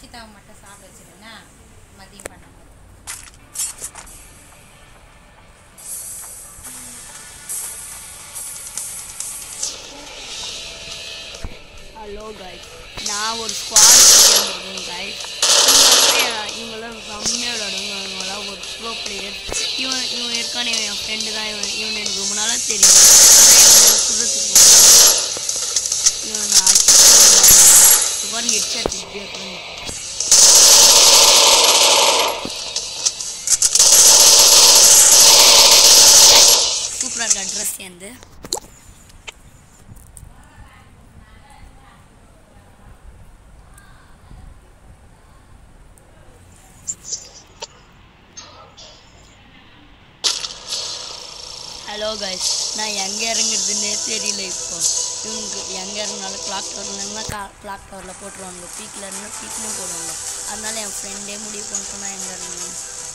நிக்கிதாவை மட்டும் சாப்பிட வச்சிருந்தா மதியம் பண்ணும்போது ஹலோ கைஸ் நான் ஒரு ஸ்குவாட் சேர்ந்துருக்கேன் கைஸ் இவங்களாம் இவங்களாம் செம்மையாக விளையாடுவாங்க அவங்களாம் ஒரு ப்ரோ பிளேயர் இவன் இவன் இருக்கானே என் ஃப்ரெண்டு தான் இவன் இவன் எனக்கு ரொம்ப நாளாக தெரியும் அதான் இவனை சுடுறதுக்கு போனேன். இவன் நான் அடிச்சு பாருங்க ஹெட்ஷாட் இப்படியே இருக்காங்க சூப்பராக இருக்கு அட்ரஸ் சேர்ந்து ஹலோ கைஸ் நான் எங்கே இறங்குறதுன்னே தெரியல இப்போ இவங்க எங்கே இறங்கினாலும் கிளாக் டவர்லன்னா கா கிளாக் டவரில் போட்டுருவாங்க பீக்கில் இருந்தால் பீக்லேயும் போடுவாங்க அதனால என் ஃப்ரெண்டே முடிவு பண்ணிட்டு நான் எங்கே இறங்கணும்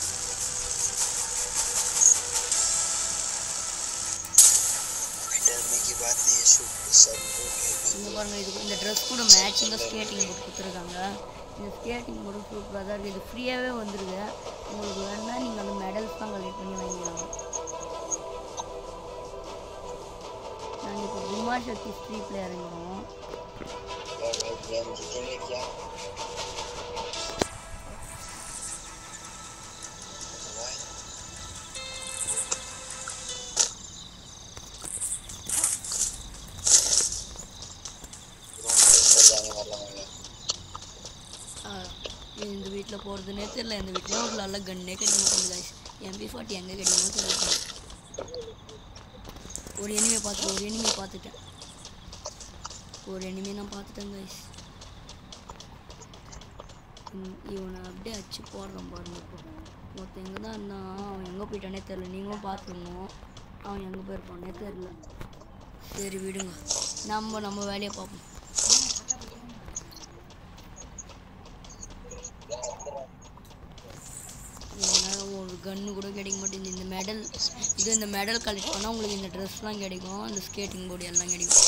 डरने की बात नहीं है शुभ सब हो गए இங்கே பாருங்கள் இது இந்த ட்ரெஸ் கூட மேட்சிங்காக ஸ்கேட்டிங் போட்டு கொடுத்துருக்காங்க இந்த ஸ்கேட்டிங் போட்டு சூப்பராக தான் இருக்குது இது ஃப்ரீயாகவே வந்துருது உங்களுக்கு வேணால் நீங்கள் அந்த மெடல்ஸ் தான் கலெக்ட் பண்ணி வாங்கிக்கலாம் நாங்கள் இப்போ குமா சக்தி ஸ்ட்ரீட்டில் இறங்குறோம் यार भाई गेम जीतेंगे क्या Why? Bro, मैं ऊपर जाने वाला हूँ यार ஆ, இது இந்த வீட்டில் போகிறதுனே தெரியல இந்த வீட்லேயும் ஒரு நல்ல கன்னே கிடைக்க மாட்டேங்குது guys எம்பி ஃபார்ட்டி எங்கே கிடைக்குமோ தெரியல ஒரு எனிமையை பார்த்து ஒரு எனிமையை பார்த்துட்டேன் ஒரு எனிமையை நான் பார்த்துட்டேன் கைஸ் இவனை அப்படியே அடிச்சு போடுறான் பாருங்க இப்போ மொத்தம் எங்கே தான் இருந்தான் அவன் எங்கே போயிட்டானே தெரில நீங்களும் பார்த்துருந்தோம் அவன் எங்கே போயிருப்பானே தெரில சரி விடுங்க நம்ம நம்ம வேலையை பார்ப்போம் ஏன்னா ஒரு கன்று கூட கிடைக்க மாட்டேங்குது இந்த மெடல் இது இந்த மெடல் கலெக்ட் பண்ணால் உங்களுக்கு இந்த ட்ரெஸ்லாம் கிடைக்கும் இந்த ஸ்கேட்டிங் போர்டு எல்லாம் கிடைக்கும்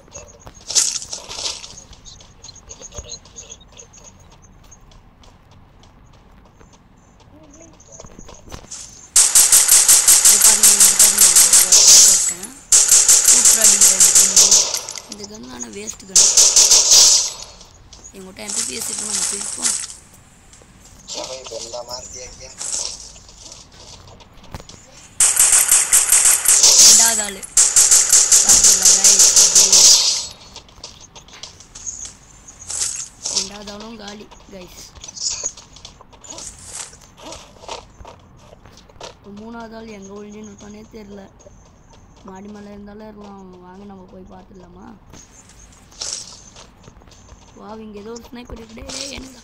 இது பாருங்க, இது பாருங்க, இது போட்டேன். சூப்பரா அடிக்குது இந்த gun. இந்த கன் ஆனால் வேஸ்ட் கன் எங்கள்கிட்ட எம்பிபிஎஸ் இப்போ நம்ம போயிருப்போம் क्या भाई बंदा मार दिया क्या ரெண்டாவது ஆளு பார்த்தீங்களா guys? இது ரெண்டாவது ஆளும் காலி கைஸ் மூணாவது ஆள் எங்கே ஒழிஞ்சுன்னு இருக்கானே தெரில மாடி மேலே இருந்தாலும் இருக்கலாம் வாங்க நம்ம போய் பார்த்துடலாமா வா இங்கே ஏதோ ஒரு ஸ்னைப்பர் இருக்குடே என்னடா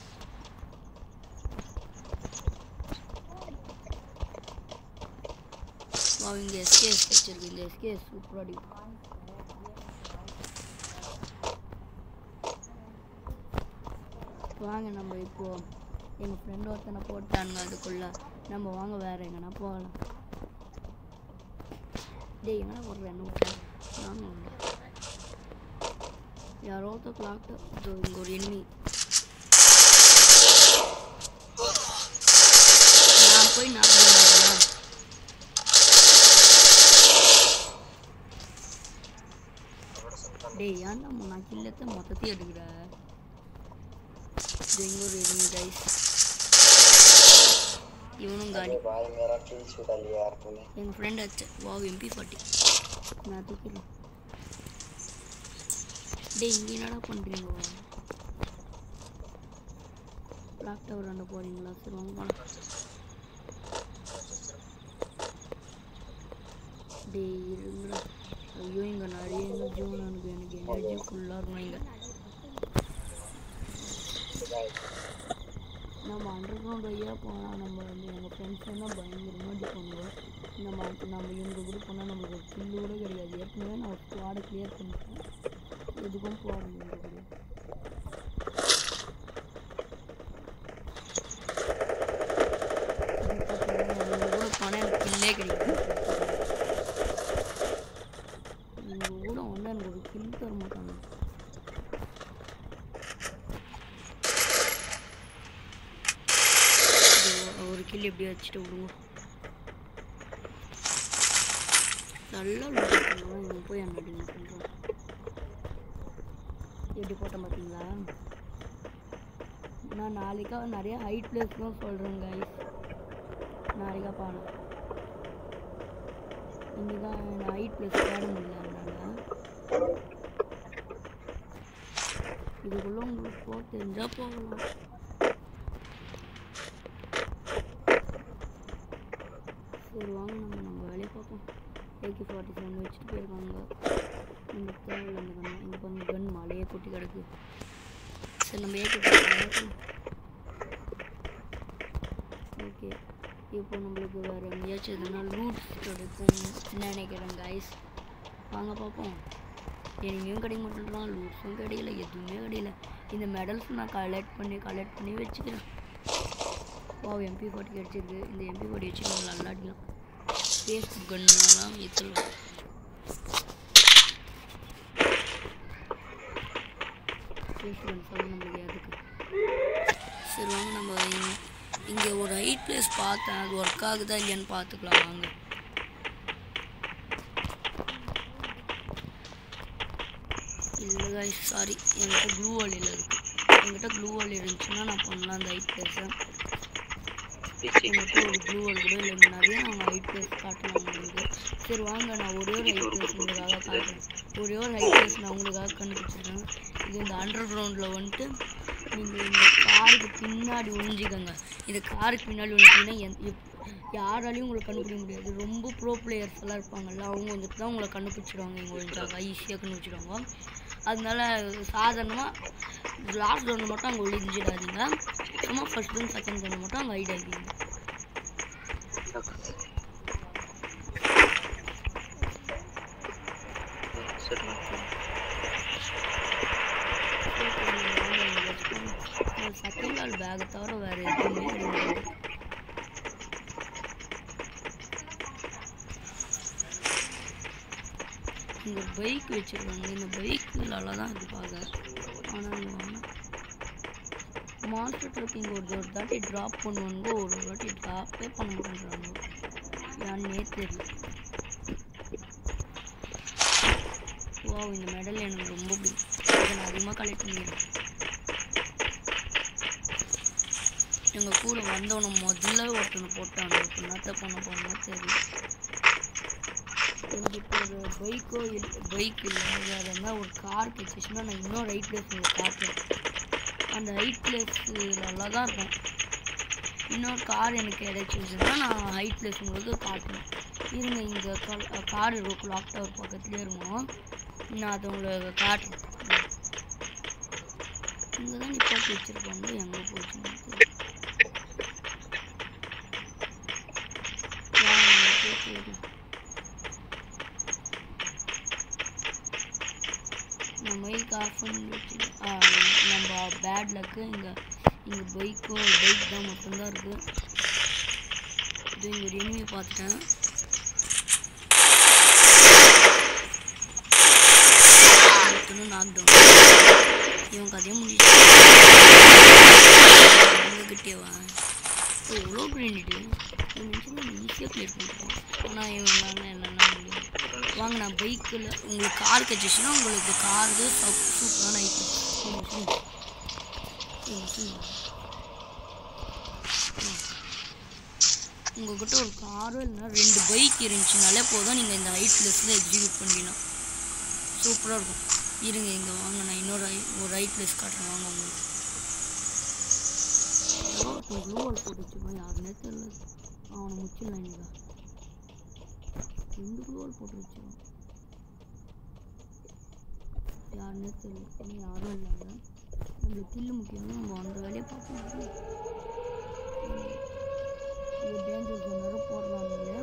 வா இங்கே எஸ்கேஎஸ் வச்சிருக்கு இந்த எஸ்கேஎஸ் சூப்பராக அடிக்கும் வாங்க நம்ம இப்போ எங்கள் ஃப்ரெண்ட் ஒருத்தனை போட்டானுங்க அதுக்குள்ள நம்ம வாங்க வேற எங்கன்னா போகலாம் டேய் எங்கன்னா ஒரு என்ன நானும் உண்டு யாரோ ஒருத்தர் கிளாக் இங்கே ஒரு எண்ணி நான் போய் நான் போய் வரலாம் டேய் ஏன்டா நான் கில்லத்தை மொத்தத்தையும் எடுக்கிற இது இங்க ஒரு எதுவும் கைஸ் இவனும் காலி अरे भाई मेरा किल छुड़ा लिया यार तूने எங்கள் ஃப்ரெண்ட் ஆச்சு வா எம்பி ஃபார்ட்டி நான் தூக்கிடலாம் டேய் இங்கே என்னடா பண்ணுறீங்க பிளாக் டவர் அண்ட போகிறீங்களா சரி வாங்க போகலாம் டேய் இருங்கடா ஐயோ இங்கே நிறைய எங்க ஜூன் எனக்கு எனக்கு எனர்ஜி ஃபுல்லாக இருக்கும் இங்கே நம்ம அண்டர் கிரவுண்ட் வழியாக போனால் நம்ம வந்து எங்கள் ஃப்ரெண்ட்ஸ் எல்லாம் பயங்கரமாக இது பண்ணுவோம் நம்ம நம்ம இவங்க கூட போனால் நம்மளுக்கு ஒரு கில்லு கூட கிடையாது ஏற்கனவே நான் ஒரு ஸ்குவாடை கிளியர் பண்ணிட்டேன் எதுக்கும் போகிறோம் இவங்க கூட இது பார்த்தீங்கன்னா இவங்க கூட போனால் எனக்கு கில்லே கிடைக்கும் இவங்க கூட வந்து எனக்கு ஒரு கில் தர மாட்டாங்க ஷீல்டு எப்படி வச்சுட்டு விடுங்க நல்லா லூட் பண்ணுவோம் இவன் போய் அண்ணாடிங்க பண்ணுறோம் எப்படி போட்டேன் பார்த்தீங்களா நான் நாளைக்கா நிறைய ஹைட் பிளேஸ்லாம் சொல்கிறேன் கைஸ் நாளைக்கா பாடம் இன்னைக்கு தான் நான் ஹைட் பிளேஸ் தேட முடியல அதனால இதுக்குள்ள உங்களுக்கு போக தெரிஞ்சா போகலாம் சரி வாங்க நம்ம நம்ம வேலையை பார்ப்போம் ஏகே ஃபார்ட்டி செவன் வச்சுட்டு போயிருக்காங்க நம்ம தேவையில்ல அந்த கண்ணு இங்கே பாருங்க கன் மலையே கொட்டி கிடக்கு சரி நம்ம ஏகே ஓகே இப்போ நம்மளுக்கு வேறு எங்கேயாச்சும் எதுனா லூட்ஸ் கிடைக்கும்னு நினைக்கிறேன் கைஸ் வாங்க பார்ப்போம் எங்கேயும் கிடைக்க மாட்டேன்றான் லூட்ஸும் கிடைக்கல எதுவுமே கிடைக்கல இந்த மெடல்ஸ் நான் கலெக்ட் பண்ணி கலெக்ட் பண்ணி வச்சுக்கிறேன் வா எம்பி ஃபார்ட்டி கிடச்சிருக்கு இந்த எம்பி ஃபார்ட்டி வச்சு நம்ம நல்லா அடிக்கலாம் ஃபேஸ்புக் கன்னுலாம் ஏற்றலாம் ஃபேஸ்புக் கன் சொல்லி நம்மளுக்கு எதுக்கு சரி வாங்க நம்ம இங்க- இங்கே ஒரு ஹைட் பிளேஸ் பார்த்தேன் அது ஒர்க் ஆகுதா இல்லையான்னு பார்த்துக்கலாம் வாங்க இல்லை guys சாரி என்கிட்ட க்ளூ வாலியில் இருக்கு என்கிட்ட க்ளூ வால் இருந்துச்சுன்னா நான் பண்ணலாம் அந்த ஹைட் பிளேஸை என்கிட்ட ஒரு க்ளூ வால் கூட இல்லை நிறைய நாங்கள் ஹைட் பிளேஸ் காட்டலாம் உங்களுக்கு சரி வாங்க நான் ஒரே ஒரு ஹைட் பிளேஸ் உங்களுக்காக காட்டுறேன் ஒரே ஒரு ஹைட் பிளேஸ் நான் உங்களுக்காக கண்டுபிடிச்சிருக்கேன் இது இந்த அண்டர் கிரவுண்டில் வந்துட்டு நீங்கள் இந்த காருக்கு பின்னாடி ஒழிஞ்சிக்கோங்க இந்த காருக்கு பின்னாடி ஒழிஞ்சிங்கன்னா எந் எப்- யாராலையும் உங்களை கண்டுபிடிக்க முடியாது ரொம்ப ப்ரோ பிளேயர்ஸ் எல்லாம் இருப்பாங்கல்ல அவங்க வந்துட்டு தான் உங்களை கண்டுபிடிச்சிடுவாங்க இங்கே ஒழிஞ்சாங்க ஈஸியாக கண்டுபிடிச்சிடுவாங்க அதனால சாதாரணமாக லாஸ்ட் ரவுண்டு மட்டும் அங்கே ஒழிஞ்சிடாதீங்க சும்மா ஃபர்ஸ்ட் ரவுண்ட் செகண்ட் ரவுண்டு மட்டும் அங்கே ஹைட் ஆகிடுங்க சரி செகண்ட் ஆள் பேக்கை தவிர வேறு எதுவுமே கிடையாது இங்கே பைக் வச்சுருக்காங்க இந்த பைக் நல்லா தான் இருக்கு பார்க்க ஆனால் மாஸ்டர் ட்ரக் இங்கே ஒரு ஒரு தாட்டி ட்ராப் பண்ணுவாங்க ஒரு ஒரு வாட்டி ட்ராப்பே பண்ண மாட்டேன்றாங்க யாருன்னே தெரியல ஓ இந்த மெடல் எனக்கு ரொம்ப பிடிக்கும் இதை நான் அதிகமாக கலெக்ட் பண்ணிடுறேன் எங்கள் கூட வந்தவனை முதல்ல ஒருத்தனை போட்டான் இப்போ என்னத்த பண்ண போனா தெரியல எனக்கு இப்போ ஒரு பைக்கோ இல்லை பைக் இல்லை வேறு என்ன ஒரு கார் கிடச்சிச்சுன்னா நான் இன்னும் ரைட் பிளேஸ் உங்களுக்கு காட்டுறேன் அந்த ரைட் பிளேஸ் நல்லா தான் இருக்கும் இன்னொரு கார் எனக்கு கிடைச்சிச்சுன்னா நான் ஹைட் பிளேஸ் உங்களுக்கு காட்டுறேன் இருங்க இங்கே கார் இருக்கும் கிளாக் டவர் பக்கத்துலேயே இருக்கும் நான் அதை உங்களுக்கு காட்டுறேன் இங்கே தான் நிப்பாட்டி வச்சுருப்பாங்க எங்கே போச்சுன்னு தெரியல. வாங்க, நம்ம போய் தேடலாம். நம்ம மைக் ஆஃப் பண்ணி வச்சு ஆ, நம்ம பேட் லக்கு இங்கே இங்கே பைக்கும் பைக் தான் மட்டும்தான் இருக்குது இது இங்கே ஒரு எனிமி பார்த்துட்டேன் ஒருத்தனும் நாக் டவுன் இவன் கதையை முடிச்சு கிட்டேவா எவ்வளோ கிரேனிட்டு ஒரு நிமிஷம் நம்ம ஈஸியாக கிளியர் பண்ணிருக்கோம் ஆனால் இவன் என்னென்னா முடியும் வாங்க நான் பைக்கில் உங்களுக்கு கார் கிடச்சிச்சுன்னா உங்களுக்கு கார் சூப்பரான ஐட்டம் உங்ககிட்ட ஒரு காரோ இல்லைன்னா ரெண்டு பைக் இருந்துச்சுனாலே போதும் நீங்கள் இந்த ஹைட் பிளேஸில் எக்ஸிக்யூட் பண்ணிடலாம் சூப்பராக இருக்கும் இருங்க இங்கே வாங்க நான் இன்னொரு ஐ- ஒரு ரைட் பிளேஸ் காட்டுறேன் வாங்க உங்களுக்கு க்ளூ வால் போட்டு வச்சுருக்கோம் யாருன்னே தெரியல அவனை முச்சிடலாம் இன்னைக்கா ரெண்டு க்ளூ வால் போட்டு வச்சிருக்கோம் யாருன்னே தெரியல இன்னும் யாரும் இல்லைங்க நம்மளுக்கு கில்லு முக்கியம் நம்ம அந்த வேலையை பார்ப்போம் இது டேஞ்சர் ஜோன் வேறு போடுறாங்களே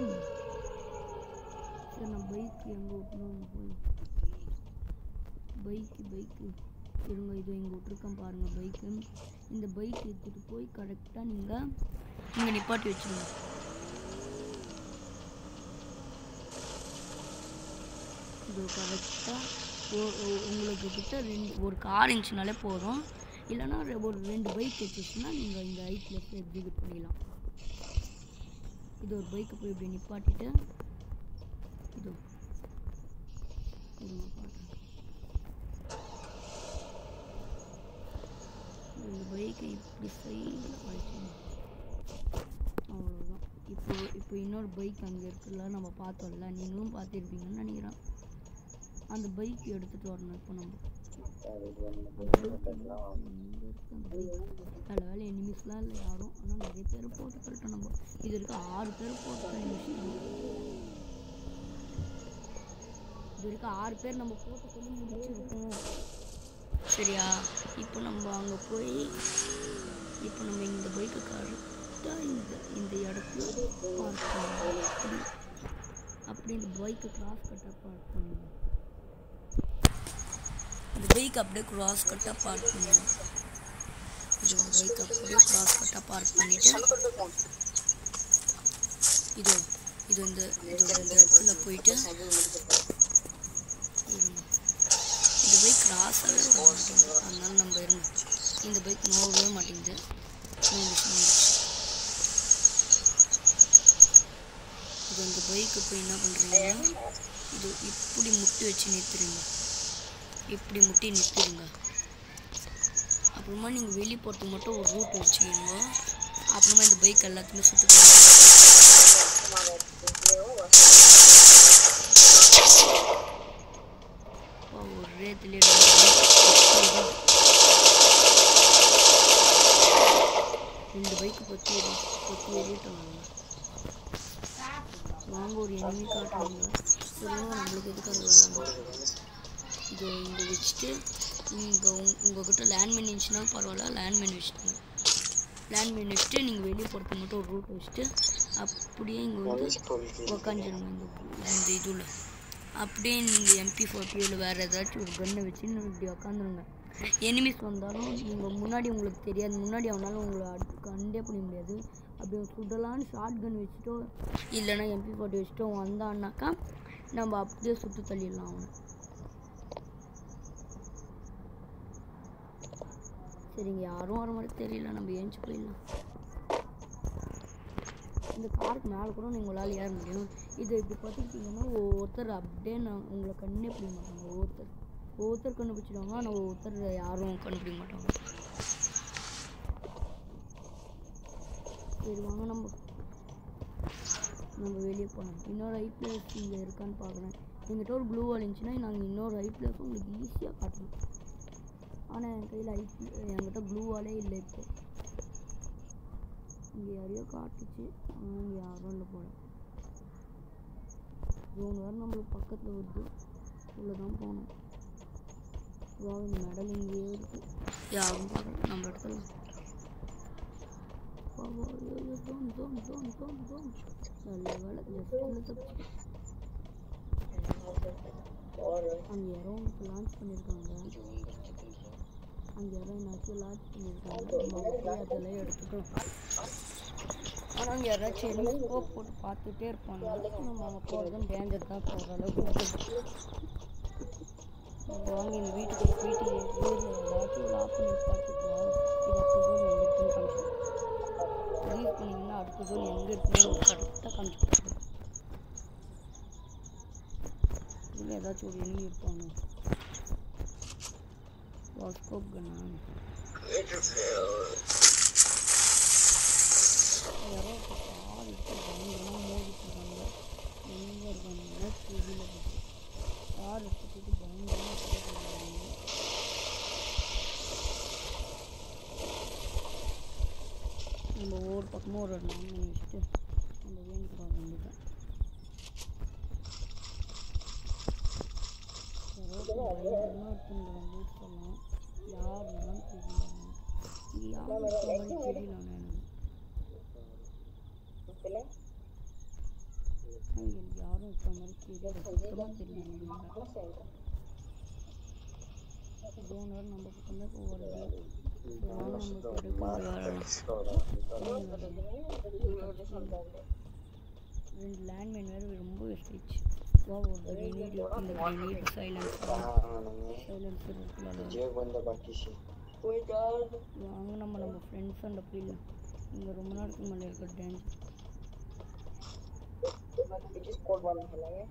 சரி நான் பைக் எங்கே விட்டணும் போய் பைக்கு பைக்கு இருங்க இது இங்கே விட்ருக்கேன் பாருங்கள் பைக்கு இந்த பைக் எடுத்துகிட்டு போய் கரெக்டாக நீங்கள் இங்கே நிப்பாட்டி வச்சுருங்க இது கரெக்டாக உங்களுக்கு கிட்ட ரெண்டு ஒரு கார் இருந்துச்சுனாலே போதும் இல்லைன்னா ரெ- ஒரு ரெண்டு பைக் வச்சுச்சுன்னா நீங்கள் இந்த ஹைட்டில் எக்ஸிக்யூட் பண்ணிடலாம் இது ஒரு பைக்கை போய் இப்படி நிப்பாட்டிட்டு இது இருங்க பாட்டுறேன் இந்த பைக்கை இப்படி சைடில் வச்சுங்க அவ்வளோதான் இப்போ இப்போ இன்னொரு பைக் அங்கே இருக்குல்ல நம்ம பார்த்தோம்ல நீங்களும் பார்த்துருப்பீங்கன்னு நினைக்கிறேன் அந்த பைக் எடுத்துகிட்டு வரணும் இப்போ நம்ம இங்க இருக்கு அந்த பைக் நல்ல வேலை எனிமிஸ்லாம் இல்லை யாரும் ஆனால் நிறைய பேர் போட்டு கழட்டோம் நம்ம இது இருக்க ஆறு பேர் போட்டு முடிச்சிட்டோம் இது இருக்க ஆறு பேர் நம்ம போட்டு சொல்லி முடிச்சிருக்கோம் சரியா இப்போ நம்ம அங்கே போய் இப்போ நம்ம இந்த பைக்கை கரெக்டாக இந்த இந்த இடத்துல பார்க் பண்ணணும் அப்படி அப்படி இந்த பைக்கை கிராஸ் கட்டாக பார்க் பண்ணணும் இந்த பைக் அப்படியே கிராஸ் கட்டாக பார்க் பண்ணணும் இது பைக் அப்படியே கிராஸ் கட்டாக பார்க் பண்ணிவிட்டு இது இது இந்த இது இந்த இடத்துல போயிட்டு இருங்க இந்த பைக் கிராஸாகவே வர மாட்டேங்குது அதனால நம்ம இருங்க இந்த பைக் நோகவே மாட்டேங்குது நோந்துச்சு நோந்துச்சு இது இந்த பைக்கு போய் என்ன பண்ணுறீங்கன்னா இது இப்படி முட்டி வச்சு நிறுத்துறீங்க இப்படி முட்டி நிறுத்திடுங்க அப்புறமா நீங்கள் வெளியே போகிறதுக்கு மட்டும் ஒரு ரூட் வச்சுக்கோங்க அப்புறமா இந்த பைக் எல்லாத்தையுமே சுட்டு ஒரே இதுலேயே ரெண்டு பைக்கு பற்றி ஏறி பற்றி ஏறிட்டோம் வாங்க ஒரு எனிமி காட்டுறாங்க சொல்லுங்க நம்மளுக்கு எதுக்கு அது வேலை இது இங்கே வச்சுட்டு இங்கே உங்ககிட்ட லேண்ட்மைன் இருந்துச்சுனாலும் பரவாயில்ல லேண்ட்மைன் வச்சுட்டு லேண்ட்மைன் வச்சுட்டு நீங்கள் வெளியே போகிறதுக்கு மட்டும் ஒரு ரூட் வச்சுட்டு அப்படியே இங்கே வந்து உக்காந்துருங்க இந்த இந்த இதில் அப்படியே நீங்கள் எம்பி ஃபார்ட்டி இல்லை வேறு ஏதாச்சும் ஒரு கன்னை வச்சு நீங்கள் இப்படி உக்காந்துருங்க எனிமிஸ் வந்தாலும் நீங்கள் முன்னாடி உங்களுக்கு தெரியாது முன்னாடி அவனால உங்களை அடி கண்டே பண்ண முடியாது அப்படி சுடலான்னு ஷார்ட் கன் வச்சுட்டோ இல்லைன்னா எம்பி ஃபார்ட்டி வச்சுட்டோ வந்தான்னாக்கா நம்ம அப்படியே சுட்டு தள்ளிடலாம் அவனை சரிங்க யாரும் வர மாதிரி தெரியல நம்ம ஏஞ்சி போயிடலாம் இந்த காருக்கு மேலே கூட உங்களால் ஏற முடியும் இது இப்படி பார்த்துக்கிட்டிங்கன்னா ஒவ்வொருத்தர் அப்படியே நான் உங்களை கண்ணே பிடிக்க மாட்டாங்க ஒவ்வொருத்தர் ஒவ்வொருத்தர் கண்டுபிடிச்சிடுவாங்க ஆனால் ஒவ்வொருத்தர் யாரும் கண்டுபிடிக்க மாட்டாங்க சரி வாங்க நம்ம நம்ம வெளியே போகலாம் இன்னொரு ஐ பிளேஸ் இங்கே இருக்கான்னு பார்க்குறேன் எங்கிட்ட ஒரு ப்ளூ வால் இருந்துச்சுன்னா நாங்கள் இன்னொரு ஐ பிளேஸும் உங்களுக்கு ஈஸியாக காட்டலாம் ஆனால் என் கையில் ஐ என்கிட்ட ப்ளூ வாலே இல்லை இப்போ இங்கே யாரையோ காட்டுச்சு ஆனால் இங்கே யாரும் இல்லை போல ஜோன் வேறு நம்மளுக்கு பக்கத்தில் வருது உள்ளே தான் போகணும் வா இந்த மெடல் இங்கேயே இருக்கு யாரும் பார்க்கல நம்ம இடத்துல வா வா ஐயோ ஐயோ John John John John John நல்ல வேலை ஜஸ்ட் தப்பிச்சு அங்கே யாரோ உனக்கு லான்ச் பண்ணியிருக்காங்க அங்கே யாரோ என்னாச்சும் லான்ச் பண்ணியிருக்காங்க நம்ம போய் அதெல்லாம் எடுத்துட்டோம் ஆனால் அங்கே யாராச்சும் என்ன ஸ்கோப் போட்டு பார்த்துட்டே இருப்பாங்க நம்ம அங்கே போகிறதும் டேஞ்சர் தான் போகிற அளவுக்கு இருக்குது. நம்ம வாங்க இந்த வீட்டுக்கு போயிட்டு வீட்டில் ஏதாச்சும் லாக் பண்ணி பார்த்துக்கலாம் இது அடுத்த ஜோன் எங்கே இருக்குன்னு காமிச்சிடும் ரிலீஸ் பண்ணிங்கன்னா அடுத்த ஜோன் எங்கே இருக்குன்னு கரெக்டாக காமிச்சு கொடுத்துரும் இதில் ஏதாச்சும் ஒரு எனிமி இருப்பாங்க வாஸ்கோப் கண்ணா யாரோ இப்போ கார் எடுத்து பயங்கரமாக மோதிட்டு இருக்காங்க எங்கே இருக்காங்க டிவியில் போட்டு கார் எடுத்துட்டு பயங்கரமாக போட்டுருக்காங்க நம்ம ஒவ்வொரு பக்கமும் ஒரு நாமினி வச்சுட்டு நம்ம வேண்டிட்டு வர வேண்டியதான் யாரோ பயங்கரமாக இருக்குங்கிற வீட்டெல்லாம் யாருலாம் தெரியல இங்கே யார் இருக்கிற மாதிரி தெரியல எனக்கு இங்கே யாரும் இருக்கிற மாதிரி தெரியல சுத்தமாக தெரியல ஜோனர் நம்ம பக்கம் தான் போகிறது நம்ம ரெண்டு லேண்ட்மைன் வேறு ரொம்ப வேஸ்ட் ஆயிடுச்சு வா ஒரு கிரேனேட் இந்த கிரேனேட் சைலன்ஸ் சைலன்சர் இருக்குல்ல जे बंद बाकी से வாங்க நம்ம நம்ம ஃப்ரெண்ட்ஸ் அந்த போயிடலாம் இங்கே ரொம்ப நாளுக்கு மேலே இருக்க டேஞ்சர் स्कोर वाला खेलेंगे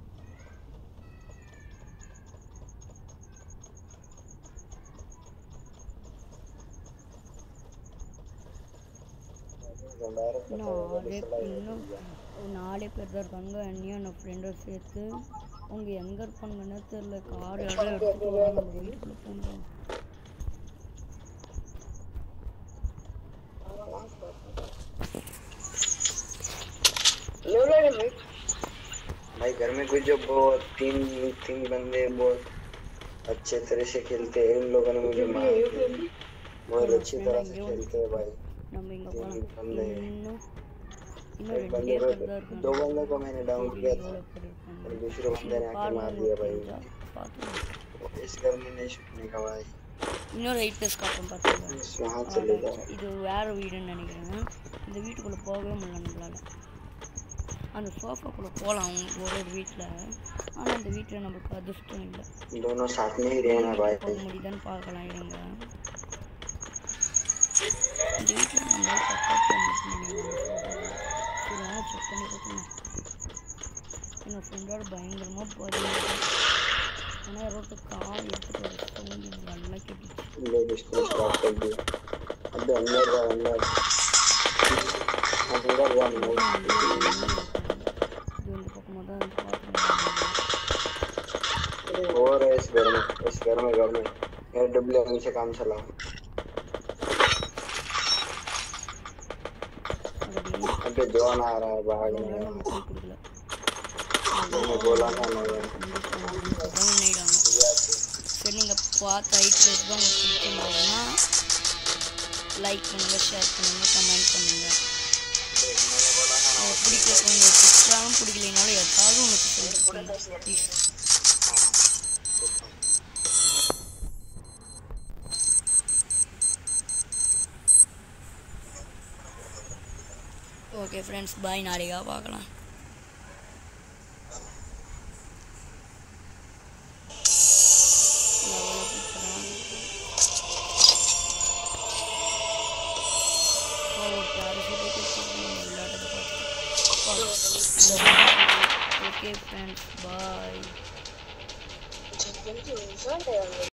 நாலே இன்னும் ஒரு நாலே பேர் தான் இருக்காங்க என்னையும் என் ஃப்ரெண்டும் சேர்த்து அவங்க எங்கே இருப்பாங்கன்னு தெரியல கார் எல்லாம் எடுத்துட்டு வராங்க நம்ம வீட்டுக்குள்ளே போகணும் ले लो रे भाई भाई घर में कुछ जो बहुत तीन तीन बंदे बहुत अच्छे तरह से खेलते हैं इन लोगों ने मुझे मार दिया बहुत अच्छी तरह से खेलते हैं भाई நம்ம இங்கே तीन போகலாம் बंदे இன்னும் இன்னும் एक ரெண்டே बंदे பேர் தான் को இருக்காங்க दो बंदों को मैंने डाउन किया था எவ்வளோ பேர் இருக்காங்க और दूसरे बंदे ने आके मार दिया भाई பார்த்து इस घर में नहीं छुपने का भाई இன்னொரு எயிட் ப்ளஸ் காட்டும் பார்த்துங்க इस वहाँ चले जाओ இது வேற வீடுன்னு நினைக்கிறேன் இந்த வீட்டுக்குள்ளே போகவே முடியல நம்மளால அந்த சோஃபாக்குள்ளே போகலாம் அவங்க ஒரு ஒரு வீட்டில் ஆனால் இந்த வீட்டில் நம்மளுக்கு அதிர்ஷ்டம் இல்லை दोनों साथ में ही रहना भाई போக முடியுதான்னு பார்க்கலாம் இருங்க இந்த வீட்டில் நம்மளால சப்போர்ட் பண்ண முடியும் சரி ஆனால் செக் பண்ணி பார்க்கலாம் எங்கள் ஃப்ரெண்டோட பயங்கரமாக போகிறீங்க ஆனால் யாரோட கால் எடுத்துகிட்டு வர சவுண்ட் நல்லா கேட்டுச்சு लोग इसको स्टार्ट कर दिया अब अंदर जा अंदर अंदर जा अंदर இது இந்த பக்கமாக தான் வந்து பார்க்கணும் और है इस घर में इस घर में घर में यार डब्ल्यू से काम चलाओ அது अबे जॉन आ रहा है भागने நம்ம கை கொடுக்கல मैंने बोला था ना यार அதான் பண்ணிட்டாங்க சரி நீங்கள் பார்த்து ஐட்லேஸ் தான் உங்களுக்கு பிடிச்சிருந்தாங்கன்னா லைக் பண்ணுங்கள் ஷேர் பண்ணுங்கள் கமெண்ட் பண்ணுங்கள் உங்களுக்கு பிடிக்கல உங்களுக்கு பிடிச்சாலும் பிடிக்கலைனாலும் ஏதாவது உங்களுக்கு சொல்லிருக்கீங்க ப்ளீஸ் ஓகே ஃப்ரெண்ட்ஸ் பாய் நாளைக்கா பார்க்கலாம் லெவலில் கொடுத்துறேன் ஓகே ஃப்ரெண்ட்ஸ் பாய் चैंपियन की रिजल्ट है